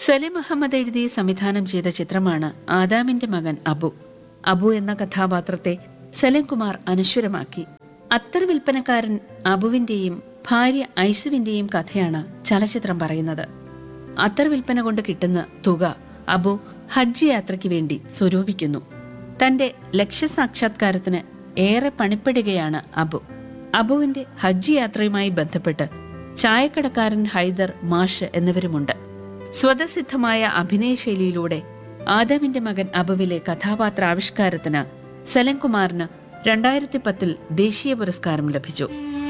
സലീം അഹമ്മദ് എഴുതി സംവിധാനം ചെയ്ത ചിത്രമാണ് ആദാമിന്റെ മകൻ അബു അബു എന്ന കഥാപാത്രത്തെ സലീം കുമാർ അനശ്വരമാക്കി അത്തർ വിൽപ്പനക്കാരൻ അബുവിന്റെയും ഭാര്യ ഐസുവിന്റെയും കഥയാണ് ചലച്ചിത്രം പറയുന്നത് അത്തർ വിൽപ്പന കൊണ്ട് കിട്ടുന്ന തുക അബു ഹജ്ജ് യാത്രയ്ക്ക് വേണ്ടി സ്വരൂപിക്കുന്നു തന്റെ ലക്ഷ്യസാക്ഷാത്കാരത്തിന് ഏറെ പണിപ്പെടുകയാണ് അബു അബുവിന്റെ ഹജ്ജ് യാത്രയുമായി ബന്ധപ്പെട്ട് ചായക്കടക്കാരൻ ഹൈദർ മാഷ് എന്നിവരുമുണ്ട് സ്വതസിദ്ധമായ അഭിനയശൈലിയിലൂടെ ആദമിന്റെ മകൻ അബുവിലെ കഥാപാത്ര ആവിഷ്കാരത്തിന് സലൻകുമാറിന് രണ്ടായിരത്തി പത്തിൽ ദേശീയ പുരസ്കാരം ലഭിച്ചു